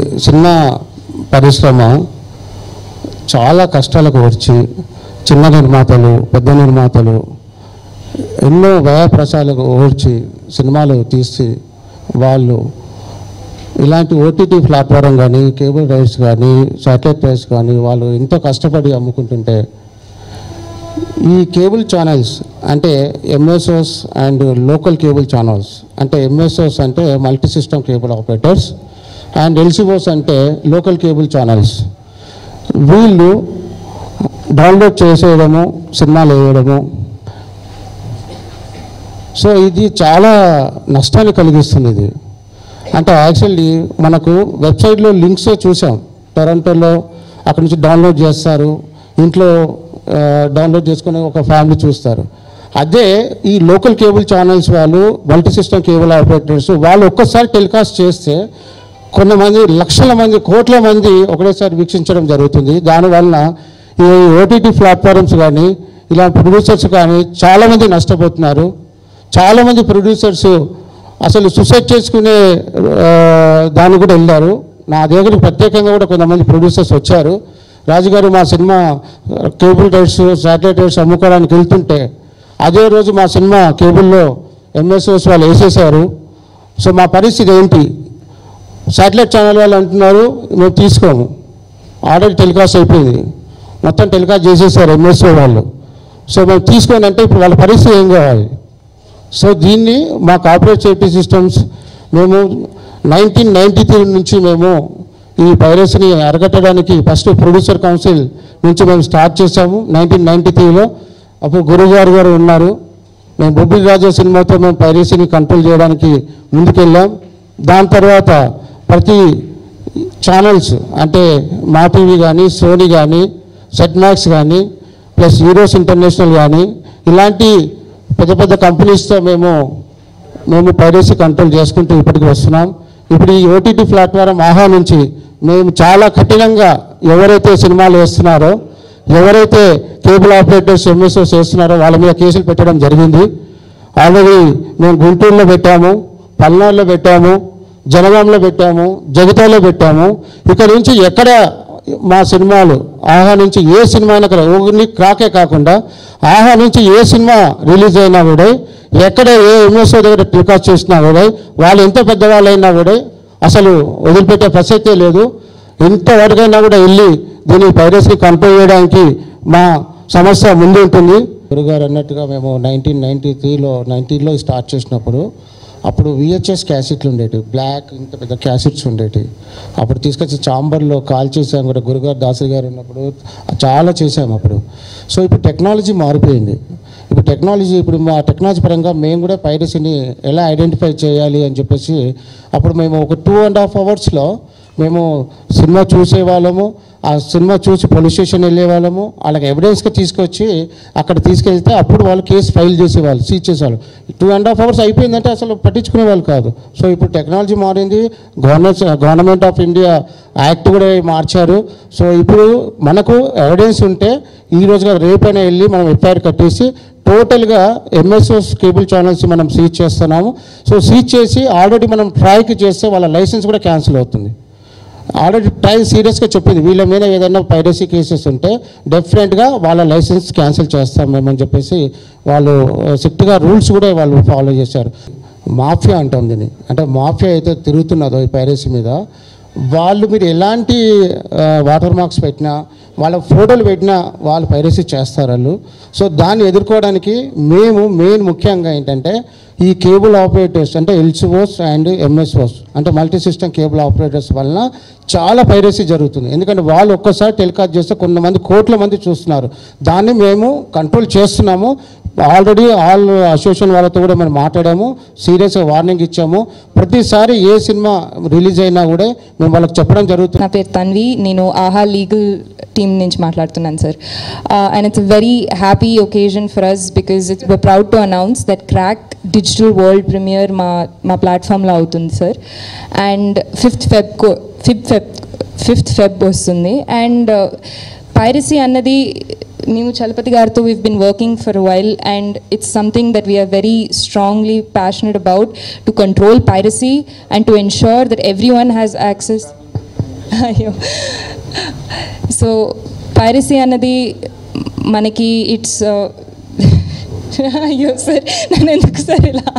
చిన్న పరిశ్రమ చాలా కష్టాలకు వచ్చి చిన్న నిర్మాతలు పెద్ద నిర్మాతలు ఎన్నో వ్యయప్రసాలకు ఓర్చి సినిమాలు తీసి వాళ్ళు ఇలాంటి ఓటీటీ ప్లాట్ఫారం కానీ కేబుల్ రైట్స్ కానీ సాటిలైట్ రైట్స్ కానీ వాళ్ళు ఎంతో కష్టపడి అమ్ముకుంటుంటే ఈ కేబుల్ ఛానల్స్ అంటే MSOs and local cable channels అంటే ఎంఎస్ఓస్ అంటే multi system cable operators and LCOs అంటే లోకల్ కేబుల్ ఛానల్స్ వీళ్ళు డౌన్లోడ్ చేసేయడము సినిమాలు వేయడము సో ఇది చాలా నష్టాన్ని కలిగిస్తుంది ఇది అంటే యాక్చువల్లీ మనకు వెబ్సైట్లో లింక్సే చూసాం టొరంటోలో అక్కడ నుంచి డౌన్లోడ్ చేస్తారు ఇంట్లో ఆ, డౌన్లోడ్ చేసుకుని ఒక ఫ్యామిలీ చూస్తారు అదే ఈ లోకల్ కేబుల్ ఛానల్స్ వాళ్ళు మల్టీ సిస్టమ్ కేబుల్ ఆపరేటర్స్ వాళ్ళు ఒక్కసారి టెలికాస్ట్ చేస్తే కొంతమంది లక్షల మంది కోట్ల మంది ఒకటేసారి వీక్షించడం జరుగుతుంది దానివల్ల ఈ ఓటీటీ ప్లాట్ఫామ్స్ కానీ ఇలా ప్రొడ్యూసర్స్ కానీ చాలామంది నష్టపోతున్నారు చాలామంది ప్రొడ్యూసర్స్ అసలు సూసైడ్ చేసుకునే ఆ, దానికి కూడా వెళ్ళారు నా దగ్గరికి ప్రత్యేకంగా కూడా కొంతమంది ప్రొడ్యూసర్స్ వచ్చారు రాజుగారు మా cinema cable rights satellite rights అమ్ముకోవడానికి వెళ్తుంటే అదే రోజు మా సినిమా కేబుల్లో ఎంఎస్ఓస్ వాళ్ళు వేసేసారు సో మా పరిస్థితి ఏంటి శాటిలైట్ ఛానల్ వాళ్ళు అంటున్నారు మేము తీసుకోము ఆల్రెడీ టెలికాస్ట్ అయిపోయింది మొత్తం టెలికాస్ట్ చేసేసారు ఎంఎస్ఓ వాళ్ళు సో మేము తీసుకోండి అంటే ఇప్పుడు వాళ్ళ పరిస్థితి ఏం కావాలి సో దీన్ని మా కార్పొరేట్ సేఫ్టీ సిస్టమ్స్ మేము నైన్టీన్ నైంటీ త్రీ నుంచి మేము ఈ పైరసీని అరగట్టడానికి ఫస్ట్ ప్రొడ్యూసర్ కౌన్సిల్ నుంచి మేము స్టార్ట్ చేసాము నైన్టీన్ నైంటీ త్రీలో అప్పుడు గురుగారు గారు ఉన్నారు మేము బొబ్బిలి రాజా సినిమాతో మేము పైరసీని కంట్రోల్ చేయడానికి ముందుకెళ్ళాం దాని తర్వాత ప్రతి ఛానల్స్ అంటే మా టీవీ కానీ సోనీ కానీ సెట్ మ్యాక్స్ కానీ ప్లస్ హీరోస్ ఇంటర్నేషనల్ కానీ ఇలాంటి పెద్ద పెద్ద కంపెనీస్తో మేము మేము పైరసీ కంట్రోల్ చేసుకుంటూ ఇప్పటికి వస్తున్నాం ఇప్పుడు ఈ ఓటీటీ ప్లాట్ఫారం ఆహా నుంచి మేము చాలా కఠినంగా ఎవరైతే సినిమాలు వేస్తున్నారో ఎవరైతే కేబుల్ ఆపరేటర్స్ ఎంఎస్ఓస్ వేస్తున్నారో వాళ్ళ మీద కేసులు పెట్టడం జరిగింది ఆల్రెడీ మేము గుంటూరులో పెట్టాము పల్నాడులో పెట్టాము జనగాంలో పెట్టాము జగిత్యాలో పెట్టాము ఇక్కడ నుంచి ఎక్కడ మా సినిమాలు ఆహా నుంచి ఏ సినిమా అయినా కూడా ఓన్లీ క్రాకే కాకుండా ఆహా నుంచి ఏ సినిమా రిలీజ్ అయినా కూడా ఎక్కడ ఏ ఎంఎస్ఓ దగ్గర టెలికాస్ట్ చేసినా కూడా వాళ్ళు ఎంత పెద్దవాళ్ళైనా కూడా అసలు వదిలిపెట్టే ప్రసక్తే లేదు ఎంతవరకైనా కూడా వెళ్ళి దీన్ని పైరసీ కంట్రోల్ చేయడానికి మా సమస్య ముందు ఉంటుంది గురుగారు అన్నట్టుగా మేము నైన్టీన్ నైన్టీ త్రీలో నైన్టీన్లో స్టార్ట్ చేసినప్పుడు అప్పుడు విహెచ్ఎస్ క్యాసెట్లు ఉండేవి బ్లాక్ ఇంత పెద్ద క్యాసెట్స్ ఉండేవి అప్పుడు తీసుకొచ్చి చాంబర్లో కాల్ చేసాం కూడా గురుగారు దాసరి గారు ఉన్నప్పుడు చాలా చేసాం అప్పుడు సో ఇప్పుడు టెక్నాలజీ మారిపోయింది ఇప్పుడు టెక్నాలజీ ఇప్పుడు మా టెక్నాలజీ పరంగా మేము కూడా పైరసీని ఎలా ఐడెంటిఫై చేయాలి అని చెప్పేసి అప్పుడు మేము ఒక టూ అండ్ హాఫ్ అవర్స్లో మేము సినిమా చూసే వాళ్ళము ఆ సినిమా చూసి పోలీస్ స్టేషన్ వెళ్ళే వాళ్ళము వాళ్ళకి ఎవిడెన్స్గా తీసుకొచ్చి అక్కడ తీసుకెళ్తే అప్పుడు వాళ్ళు కేసు ఫైల్ చేసేవాళ్ళు సీజ్ చేసేవాళ్ళు టూ అండ్ హాఫ్ అవర్స్ అయిపోయిందంటే అసలు పట్టించుకునే వాళ్ళు కాదు సో ఇప్పుడు టెక్నాలజీ మారింది government government of India act కూడా మార్చారు సో ఇప్పుడు మనకు ఎవిడెన్స్ ఉంటే ఈ రోజుగా రేపైనా వెళ్ళి మనం ఎఫ్ఐఆర్ కట్టేసి టోటల్గా ఎంఎస్ఎస్ కేబుల్ ఛానల్స్ మనం సీజ్ చేస్తున్నాము సో సీజ్ చేసి ఆల్రెడీ మనం ట్రైకి చేస్తే వాళ్ళ లైసెన్స్ కూడా క్యాన్సిల్ అవుతుంది ఆల్రెడీ ట్రై సీరియస్గా చెప్పింది వీళ్ళ మీద ఏదైనా పైరసీ కేసెస్ ఉంటే డెఫినెట్గా వాళ్ళ లైసెన్స్ క్యాన్సిల్ చేస్తాం మేమని చెప్పేసి వాళ్ళు స్ట్రిక్ట్గా రూల్స్ కూడా వాళ్ళు ఫాలో చేశారు మాఫియా అంటాం దీన్ని అంటే మాఫియా అయితే తిరుగుతున్నదో ఈ పైరసీ మీద వాళ్ళు మీరు ఎలాంటి వాటర్ మార్క్స్ పెట్టినా వాళ్ళ ఫోటోలు పెట్టినా వాళ్ళు పైరసీ చేస్తారు వాళ్ళు సో దాన్ని ఎదుర్కోవడానికి మేము మెయిన్ ముఖ్యంగా ఏంటంటే ఈ కేబుల్ ఆపరేటర్స్ అంటే ఎల్సిఓస్ అండ్ ఎంఎస్ఓస్ అంటే మల్టీ సిస్టమ్ కేబుల్ ఆపరేటర్స్ వలన చాలా పైరసీ జరుగుతుంది ఎందుకంటే వాళ్ళు ఒక్కసారి టెలికాస్ట్ చేస్తే కొంతమంది కోట్ల మంది చూస్తున్నారు దాన్ని మేము కంట్రోల్ చేస్తున్నాము ఆల్రెడీ ఆల్ అసోసియేషన్ వాళ్ళతో కూడా మనం మాట్లాడాము సీరియస్గా వార్నింగ్ ఇచ్చాము ప్రతిసారి ఏ సినిమా రిలీజ్ అయినా కూడా మేము వాళ్ళకి చెప్పడం జరుగుతుంది నా పేరు తన్వి నేను ఆహా లీగల్ టీమ్ నుంచి మాట్లాడుతున్నాను sir and it's very happy occasion for us because it's very proud to announce that Krack digital world premiere మా మా ప్లాట్ఫామ్లో అవుతుంది sir and fifth feb fifth feb fifth feb వస్తుంది అండ్ పైరసీ అన్నది మేము చలపతి గారితో we've been working for while and it's something that we're very strongly passionate about to control piracy and to ensure that every one has access అయ్యో so piracy అన్నది మనకి it's అయ్యో sir నేను ఎందుకు sir ఇలా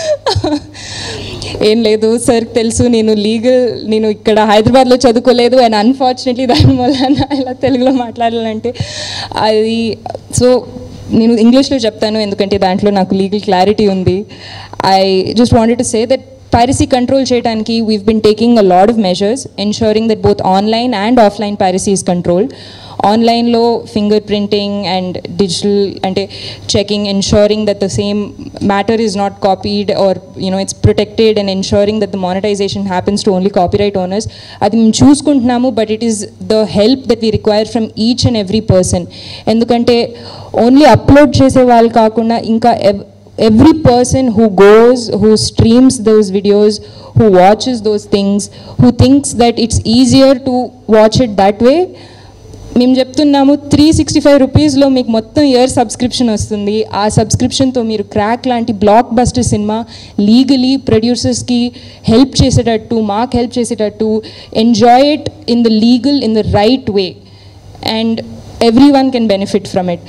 ఏం లేదు సార్ తెలుసు నేను లీగల్ నేను ఇక్కడ హైదరాబాద్లో చదువుకోలేదు అండ్ అన్ఫార్చునేట్లీ దాని వల్ల ఇలా తెలుగులో మాట్లాడాలంటే అది సో నేను ఇంగ్లీష్లో చెప్తాను ఎందుకంటే దాంట్లో నాకు లీగల్ క్లారిటీ ఉంది I just wanted to say that piracy control చేయడానికి we've been taking a lot of measures ensuring that both online and offline piracy is control ఆన్లైన్లో ఫింగర్ ప్రింటింగ్ అండ్ డిజిటల్ అంటే checking ensuring that the same matter is not copied or you know it's protected and ensuring that the monetization happens to only copyright owners అది మేము చూసుకుంటున్నాము but it is the help that we require from each and every person ఎందుకంటే only upload చేసే వాళ్ళు కాకుండా ఇంకా ఎవ్ every person who goes, who streams those videos, who watches those things, who thinks that it's easier to watch it that way, మేము చెప్తున్నాము three sixty five రూపీస్లో మీకు మొత్తం ఇయర్ సబ్స్క్రిప్షన్ వస్తుంది ఆ సబ్స్క్రిప్షన్తో మీరు క్రాక్ లాంటి బ్లాక్ బస్టర్ సినిమా లీగలీ ప్రొడ్యూసర్స్కి హెల్ప్ చేసేటట్టు మాకు హెల్ప్ చేసేటట్టు enjoy it in the legal in the right way and every one can benefit from it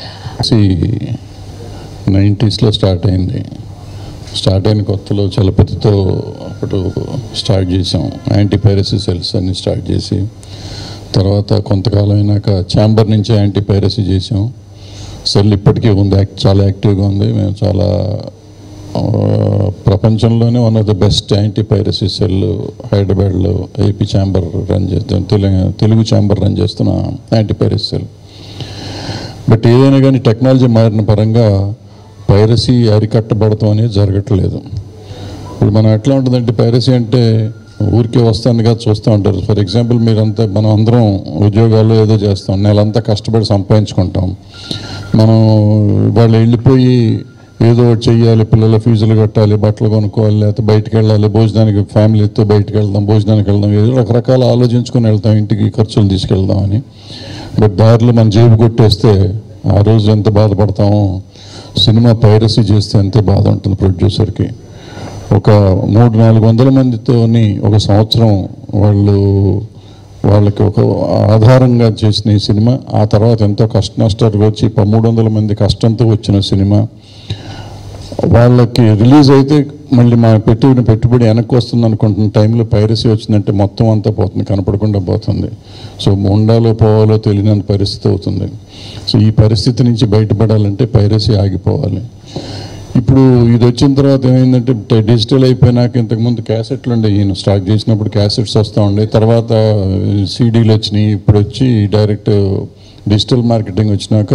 నైంటీస్లో స్టార్ట్ అయింది స్టార్ట్ అయిన కొత్తలో చలపతితో అప్పుడు స్టార్ట్ చేసాం యాంటీ పైరసీ సెల్స్ అన్ని స్టార్ట్ చేసి తర్వాత కొంతకాలం అయినాక ఛాంబర్ నుంచి యాంటీ పైరసీ చేసాం సెల్ ఇప్పటికీ ఉంది యాక్ట్ చాలా యాక్టివ్గా ఉంది మేము చాలా ఆ, ప్రపంచంలోనే one of the best anti piracy cell హైదరాబాద్లో ఏపీ ఛాంబర్ రన్ చేస్తాం తెలుగు తెలుగు ఛాంబర్ రన్ చేస్తున్న యాంటీ పైరసీ సెల్ బట్ ఏదైనా కానీ టెక్నాలజీ మారిన పరంగా పైరసీ అరికట్టబడటం అనేది జరగట్లేదు ఇప్పుడు మనం ఎట్లా ఉంటుందంటే పైరసీ అంటే ఊరికే వస్తానుగా చూస్తూ ఉంటారు ఫర్ ఎగ్జాంపుల్ మీరంతా మనం అందరం ఉద్యోగాల్లో ఏదో చేస్తాం నెలంతా కష్టపడి సంపాదించుకుంటాం మనం వాళ్ళు వెళ్ళిపోయి ఏదో ఒకటి చెయ్యాలి పిల్లల ఫీజులు కట్టాలి బట్టలు కొనుక్కోవాలి లేకపోతే బయటికి వెళ్ళాలి భోజనానికి ఫ్యామిలీతో బయటికి వెళ్దాం భోజనానికి వెళ్దాం ఏదో రకరకాల ఆలోచించుకొని వెళ్తాం ఇంటికి ఖర్చులు తీసుకెళ్దామని బట్ దారిలో మన జేబు కొట్టేస్తే ఆ రోజు ఎంత బాధపడతామో సినిమా పైరసీ చేస్తే అంతే బాధ ఉంటుంది ప్రొడ్యూసర్కి ఒక మూడు నాలుగు వందల మందితోని ఒక సంవత్సరం వాళ్ళు వాళ్ళకి ఒక ఆధారంగా చేసిన ఈ సినిమా ఆ తర్వాత ఎంతో కష్ట నష్టాలు వచ్చి ప- మూడు వందల మంది కష్టంతో వచ్చిన సినిమా వాళ్ళకి రిలీజ్ అయితే మళ్ళీ మా పెట్టిన పెట్టుబడి వెనక్కి వస్తుంది అనుకుంటున్న టైంలో పైరసీ వచ్చిందంటే మొత్తం అంతా పోతుంది కనపడకుండా పోతుంది సో ఉండాలో పోవాలో తెలియని పరిస్థితి అవుతుంది సో ఈ పరిస్థితి నుంచి బయటపడాలంటే పైరసీ ఆగిపోవాలి ఇప్పుడు ఇది వచ్చిన తర్వాత ఏమైందంటే ట- డిజిటల్ అయిపోయినాక ఇంతకుముందు క్యాసెట్లు ఉండే ఈయన స్టార్ట్ చేసినప్పుడు క్యాసెట్స్ వస్తూ ఉండే తర్వాత సీడీలు వచ్చినాయి ఇప్పుడు వచ్చి డైరెక్ట్ డిజిటల్ మార్కెటింగ్ వచ్చినాక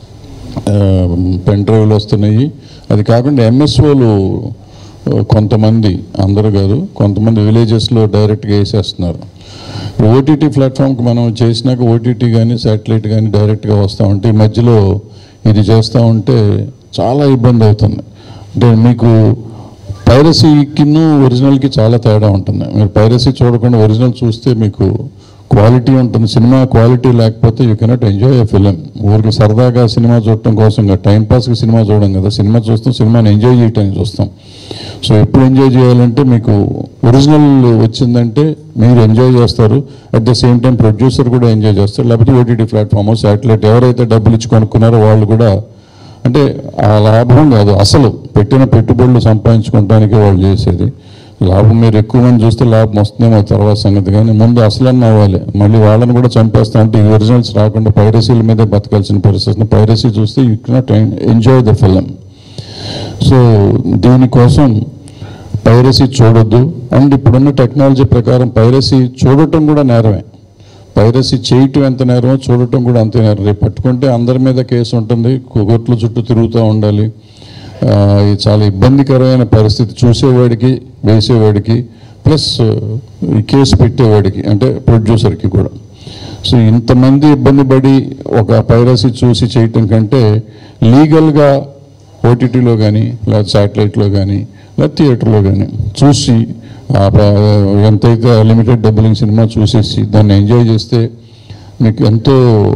పెన్ డ్రైవ్లు వస్తున్నాయి అది కాకుండా ఎంఎస్ఓలు కొంతమంది అందరూ కాదు కొంతమంది విలేజెస్లో డైరెక్ట్గా వేసేస్తున్నారు ఓటీటీ ప్లాట్ఫామ్కి మనం చేసినాక ఓటీటీ కానీ శాటిలైట్ కానీ డైరెక్ట్గా వస్తూ ఉంటే ఈ మధ్యలో ఇది చేస్తూ ఉంటే చాలా ఇబ్బంది అవుతుంది అంటే మీకు పైరసీకిను ఒరిజినల్కి చాలా తేడా ఉంటుంది మీరు పైరసీ చూడకుండా ఒరిజినల్ చూస్తే మీకు క్వాలిటీ ఉంటుంది సినిమా క్వాలిటీ లేకపోతే you cannot enjoy a film ఊరికి సరదాగా సినిమా చూడటం కోసం టైం పాస్కి సినిమా చూడడం కదా సినిమా చూస్తాం సినిమాని ఎంజాయ్ చేయటానికి చూస్తాం సో ఎప్పుడు ఎంజాయ్ చేయాలంటే మీకు ఒరిజినల్ వచ్చిందంటే మీరు ఎంజాయ్ చేస్తారు at the same time producer కూడా ఎంజాయ్ చేస్తారు లేకపోతే ఓటీటీ ప్లాట్ఫామ్ శాటిలైట్ ఎవరైతే డబ్బులు ఇచ్చి కొనుక్కున్నారో వాళ్ళు కూడా అంటే ఆ లాభం కాదు అసలు పెట్టిన పెట్టుబడులు సంపాదించుకోవడానికి వాళ్ళు చేసేది లాభం మీరు ఎక్కువ మంది చూస్తే లాభం వస్తుందేమో తర్వాత సంగతి కానీ ముందు అసలన్న అవ్వాలి మళ్ళీ వాళ్ళని కూడా చంపేస్తా అంటే ఈ ఒరిజినల్స్ రాకుండా పైరసీల మీదే బతకాల్సిన పరిస్థితి పైరసీ చూస్తే you cannot enjoy the film so దీనికోసం పైరసీ చూడొద్దు అండ్ ఇప్పుడున్న టెక్నాలజీ ప్రకారం పైరసీ చూడటం కూడా నేరమే పైరసీ చేయటం ఎంత నేరమో చూడటం కూడా అంతే నేరం రేపు పట్టుకుంటే అందరి మీద కేసు ఉంటుంది కోర్టుల చుట్టూ తిరుగుతూ ఉండాలి ఆ, ఇది చాలా ఇబ్బందికరమైన పరిస్థితి చూసేవాడికి వేసేవాడికి ప్లస్ ఈ కేసు పెట్టేవాడికి అంటే ప్రొడ్యూసర్కి కూడా సో ఇంతమంది ఇబ్బంది పడి ఒక పైరసీ చూసి చేయటం కంటే లీగల్గా ఓటీటీలో కానీ లేదా శాటిలైట్లో కానీ లేదా థియేటర్లో కానీ చూసి ఆ ప- ఎంతైతే లిమిటెడ్ డబ్బులింగ్ సినిమా చూసేసి దాన్ని ఎంజాయ్ చేస్తే మీకు ఎంతో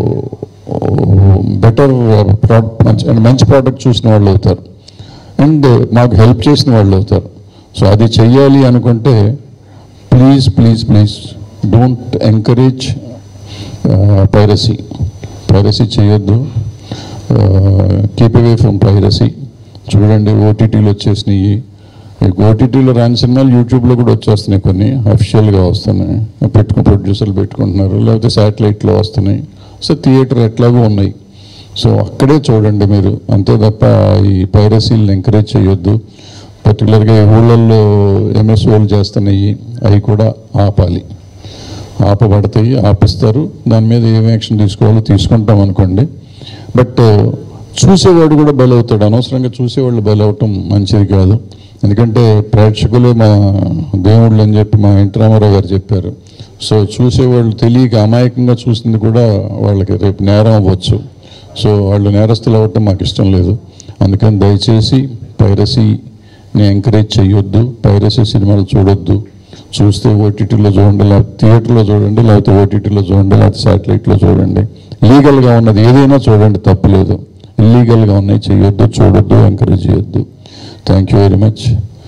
బెటర్ ప్రోడక్ట్ మంచి మంచి ప్రోడక్ట్ చూసిన వాళ్ళు అవుతారు అండ్ మాకు హెల్ప్ చేసిన వాళ్ళు అవుతారు సో అది చెయ్యాలి అనుకుంటే please please please don't encourage piracy piracy చేయొద్దు కీప్ అవే ఫ్రమ్ పైరసీ చూడండి ఓటీటీలు వచ్చేసినాయి ఓటీటీలో రాని సినిమాలు యూట్యూబ్లో కూడా వచ్చేస్తున్నాయి కొన్ని అఫిషియల్గా వస్తున్నాయి పెట్టుకుని ప్రొడ్యూసర్లు పెట్టుకుంటున్నారు లేకపోతే శాటిలైట్లో వస్తున్నాయి సో థియేటర్ ఎట్లాగో ఉన్నాయి సో అక్కడే చూడండి మీరు అంతే తప్ప ఈ పైరసీలను ఎంకరేజ్ చేయొద్దు పర్టికులర్గా ఈ ఊళ్ళల్లో ఎంఎస్ఓలు చేస్తున్నాయి అవి కూడా ఆపాలి ఆపబడతాయి ఆపిస్తారు దాని మీద ఏం యాక్షన్ తీసుకోవాలో తీసుకుంటాం అనుకోండి బట్ చూసేవాడు కూడా బలవుతాడు అనవసరంగా చూసేవాళ్ళు బలవటం మంచిది కాదు ఎందుకంటే ప్రేక్షకులు మా దేవుళ్ళు అని చెప్పి మా ఎన్టీ రామారావు గారు చెప్పారు సో చూసేవాళ్ళు తెలియక అమాయకంగా చూసింది కూడా వాళ్ళకి రేపు నేరం అవ్వచ్చు సో వాళ్ళు నేరస్తులు అవ్వటం మాకు ఇష్టం లేదు అందుకని దయచేసి పైరసీని ఎంకరేజ్ చేయొద్దు పైరసీ సినిమాలు చూడొద్దు చూస్తే ఓటీటీలో చూడండి లేకపోతే థియేటర్లో చూడండి లేకపోతే ఓటీటీలో చూడండి లేకపోతే శాటిలైట్లో చూడండి లీగల్గా ఉన్నది ఏదైనా చూడండి తప్పులేదు ఇల్లీగల్గా ఉన్నాయి చేయొద్దు చూడొద్దు ఎంకరేజ్ చేయొద్దు thank you very much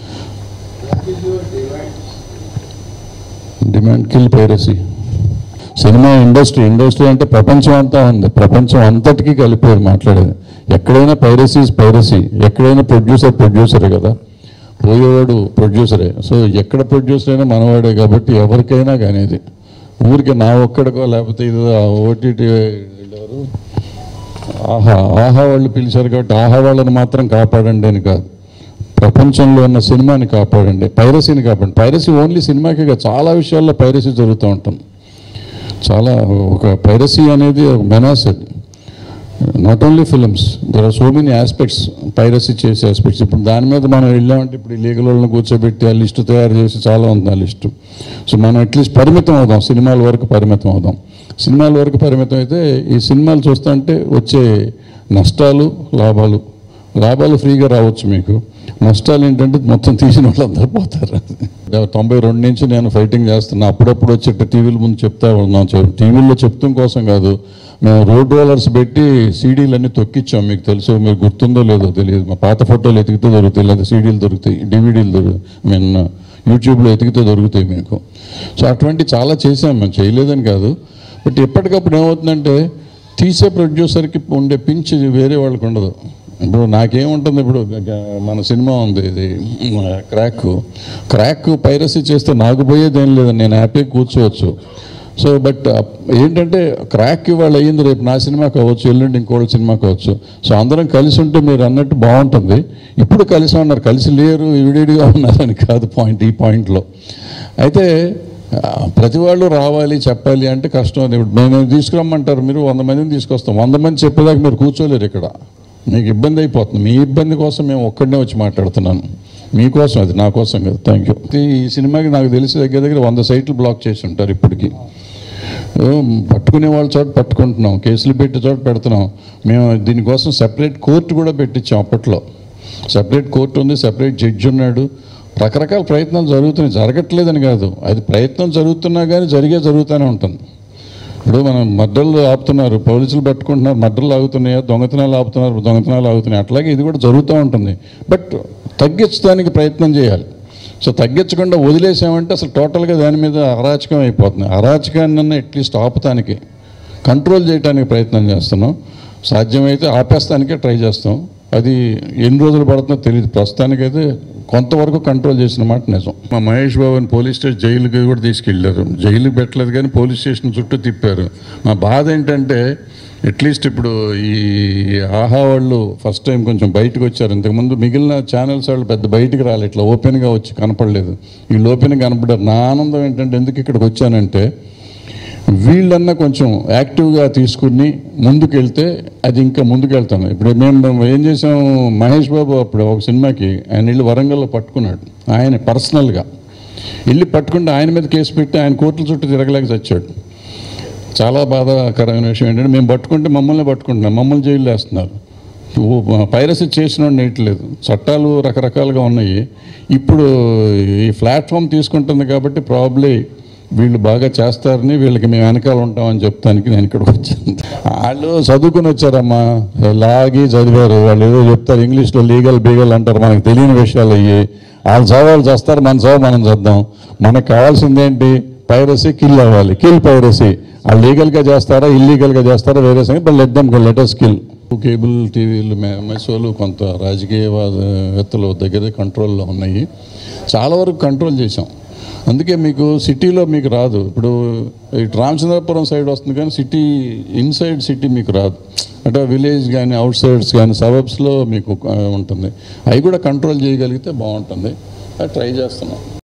demand kill piracy సినిమా ఇండస్ట్రీ ఇండస్ట్రీ అంటే ప్రపంచం అంతా ఉంది ప్రపంచం అంతటికీ కలిపేది మాట్లాడేది ఎక్కడైనా పైరసీ పైరసీ ఎక్కడైనా ప్రొడ్యూసర్ ప్రొడ్యూసరే కదా పోయేవాడు ప్రొడ్యూసరే సో ఎక్కడ ప్రొడ్యూసర్ అయినా మనవాడే కాబట్టి ఎవరికైనా కానీ ఇది ఊరికి నా ఒక్కడికో లేకపోతే ఇది ఓటీటీ ఎవరు ఆహా ఆహా వాళ్ళు పిలిచారు కాబట్టి ఆహా వాళ్ళని మాత్రం కాపాడండి అని కాదు ప్రపంచంలో ఉన్న సినిమాని కాపాడండి పైరసీని కాపాడండి పైరసీ ఓన్లీ సినిమాకే కాదు చాలా విషయాల్లో పైరసీ జరుగుతూ ఉంటుంది చాలా ఒక పైరసీ అనేది ఒక menace not only films there are so many aspects piracy చేసే ఆస్పెక్ట్స్ ఇప్పుడు దాని మీద మనం వెళ్ళామంటే ఇప్పుడు లీగల్ వాళ్ళని కూర్చోబెట్టి ఆ లిస్టు తయారు చేసి చాలా ఉంది ఆ లిస్టు సో మనం అట్లీస్ట్ పరిమితం అవుదాం సినిమాల వరకు పరిమితం అవుదాం సినిమాల వరకు పరిమితం అయితే ఈ సినిమాలు చూస్తుంటే వచ్చే నష్టాలు లాభాలు లాభాలు ఫ్రీగా రావచ్చు మీకు నష్టాలు ఏంటంటే మొత్తం తీసిన వాళ్ళందరూ పోతారు తొంభై రెండు నుంచి నేను ఫైటింగ్ చేస్తున్నా అప్పుడప్పుడు వచ్చి టీవీల ముందు చెప్తా ఉన్నాం టీవీల్లో చెప్తాం కోసం కాదు మేము రోడ్ రోలర్స్ పెట్టి సీడీలన్నీ తొక్కిచ్చాం మీకు తెలుసు మీకు గుర్తుందో లేదో తెలియదు మా పాత ఫోటోలు ఎతికితే దొరుకుతాయి లేదా సీడీలు దొరుకుతాయి డివిడీలు దొరుకుతాయి మీన్ యూట్యూబ్లో ఎతికితే దొరుకుతాయి మీకు సో అటువంటి చాలా చేసాం మేము చేయలేదని కాదు బట్ ఎప్పటికప్పుడు ఏమవుతుందంటే తీసే ప్రొడ్యూసర్కి ఉండే పించ్ వేరే వాళ్ళకి ఉండదు ఇప్పుడు నాకేముంటుంది ఇప్పుడు గ- మన సినిమా ఉంది ఇది క్రాక్ క్రాక్ పైరసీ చేస్తే నాకు పోయేది ఏం లేదని నేను హ్యాపీగా కూర్చోవచ్చు సో బట్ ఏంటంటే క్రాక్ ఇవాళ అయ్యింది రేపు నా సినిమా కావచ్చు ఎల్లుండి ఇంకోళ్ళ సినిమా కావచ్చు సో అందరం కలిసి ఉంటే మీరు అన్నట్టు బాగుంటుంది ఇప్పుడు కలిసి ఉన్నారు కలిసి లేరు విడివిడిగా ఉన్నారని కాదు పాయింట్ ఈ పాయింట్లో అయితే ఆ, ప్రతి వాళ్ళు రావాలి చెప్పాలి అంటే కష్టం అది ఇప్పుడు మేము తీసుకురమ్మంటారు మీరు వంద మందిని తీసుకొస్తాం వంద మంది చెప్పేదాకా మీరు కూర్చోలేరు ఇక్కడ మీకు ఇబ్బంది అయిపోతుంది మీ ఇబ్బంది కోసం మేము ఒక్కడనే వచ్చి మాట్లాడుతున్నాను మీకోసం అది నా కోసం కదా థ్యాంక్ యూ ఈ సినిమాకి నాకు తెలిసి దగ్గర దగ్గర వంద సైట్లు బ్లాక్ చేసి ఉంటారు ఇప్పటికి ఓ, పట్టుకునే వాళ్ళ చోట పట్టుకుంటున్నాం కేసులు పెట్టే చోట పెడుతున్నాం మేము దీనికోసం సెపరేట్ కోర్టు కూడా పెట్టించాం అప్పట్లో సెపరేట్ కోర్టు ఉంది సెపరేట్ జడ్జి ఉన్నాడు రకరకాల ప్రయత్నాలు జరుగుతున్నాయి జరగట్లేదని కాదు అది ప్రయత్నం జరుగుతున్నా కానీ జరిగే జరుగుతూనే ఉంటుంది ఇప్పుడు మనం మడ్డలు ఆపుతున్నారు పోలీసులు పట్టుకుంటున్నారు మడ్డలు ఆగుతున్నాయా దొంగతనాలు ఆపుతున్నారు దొంగతనాలు ఆగుతున్నాయి అట్లాగే ఇది కూడా జరుగుతూ ఉంటుంది బట్ తగ్గించడానికి ప్రయత్నం చేయాలి సో తగ్గించకుండా వదిలేసామంటే అసలు టోటల్గా దాని మీద అరాచకం అయిపోతుంది అరాచకాన్ని అట్లీస్ట్ ఆపుతానికి కంట్రోల్ చేయడానికి ప్రయత్నం చేస్తున్నాం సాధ్యమైతే ఆపేస్తానికే ట్రై చేస్తాం అది ఎన్ని రోజులు పడుతుందో తెలియదు ప్రస్తుతానికైతే కొంతవరకు కంట్రోల్ చేసిన మాట నిజం మా మహేష్ బాబుని పోలీస్ స్టేషన్ జైలుకి కూడా తీసుకెళ్ళారు జైలుకి పెట్టలేదు కానీ పోలీస్ స్టేషన్ చుట్టూ తిప్పారు మా బాధ ఏంటంటే అట్లీస్ట్ ఇప్పుడు ఈ ఆహా వాళ్ళు ఫస్ట్ టైం కొంచెం బయటకు వచ్చారు ఇంతకుముందు మిగిలిన ఛానల్స్ వాళ్ళు పెద్ద బయటికి రాలి ఇట్లా ఓపెన్గా వచ్చి కనపడలేదు వీళ్ళు ఓపెన్గా కనపడ్డారు నా ఆనందం ఏంటంటే ఎందుకు ఇక్కడికి వచ్చానంటే వీళ్ళన్నా కొంచెం యాక్టివ్గా తీసుకుని ముందుకు వెళ్తే అది ఇంకా ముందుకు వెళ్తాను ఇప్పుడు మేము ఏం చేసాం మహేష్ బాబు అప్పుడు ఒక సినిమాకి ఆయన వెళ్ళి వరంగల్లో పట్టుకున్నాడు ఆయన పర్సనల్గా వెళ్ళి పట్టుకుంటే ఆయన మీద కేసు పెట్టి ఆయన కోర్టుల చుట్టూ తిరగలేక చచ్చాడు చాలా బాధాకరమైన విషయం ఏంటంటే మేము పట్టుకుంటే మమ్మల్ని పట్టుకుంటున్నాం మమ్మల్ని జైలు వేస్తున్నారు పైరసీ చేసిన నేయట్లేదు చట్టాలు రకరకాలుగా ఉన్నాయి ఇప్పుడు ఈ ప్లాట్ఫామ్ తీసుకుంటుంది కాబట్టి ప్రాబ్లీ వీళ్ళు బాగా చేస్తారని వీళ్ళకి మేము వెనకాల ఉంటామని చెప్తానికి నేను ఇక్కడికి వచ్చాను వాళ్ళు చదువుకుని వచ్చారమ్మా లాగి చదివారు వాళ్ళు ఏదో చెప్తారు ఇంగ్లీష్లో లీగల్ బీగల్ అంటారు మనకు తెలియని విషయాలు అయ్యి వాళ్ళు చదవాలి చేస్తారు మన చదువు మనం చేద్దాం మనకు కావాల్సింది ఏంటి పైరసీ కిల్ అవ్వాలి కిల్ పైరసీ ఆ లీగల్గా చేస్తారా ఇల్లీగల్గా చేస్తారా వేరే సంగతి but let them letters kill cable టీవీలు మెసోలు కొంత రాజకీయవేత్తల దగ్గర కంట్రోల్లో ఉన్నాయి చాలా వరకు కంట్రోల్ చేసాం అందుకే మీకు సిటీలో మీకు రాదు ఇప్పుడు ఇటు రామచంద్రపురం సైడ్ వస్తుంది కానీ సిటీ ఇన్సైడ్ సిటీ మీకు రాదు అంటే విలేజ్ కానీ అవుట్ సైడ్స్ కానీ సబబ్స్లో మీకు ఆ, ఉంటుంది అవి కూడా కంట్రోల్ చేయగలిగితే బాగుంటుంది అది ట్రై చేస్తున్నాం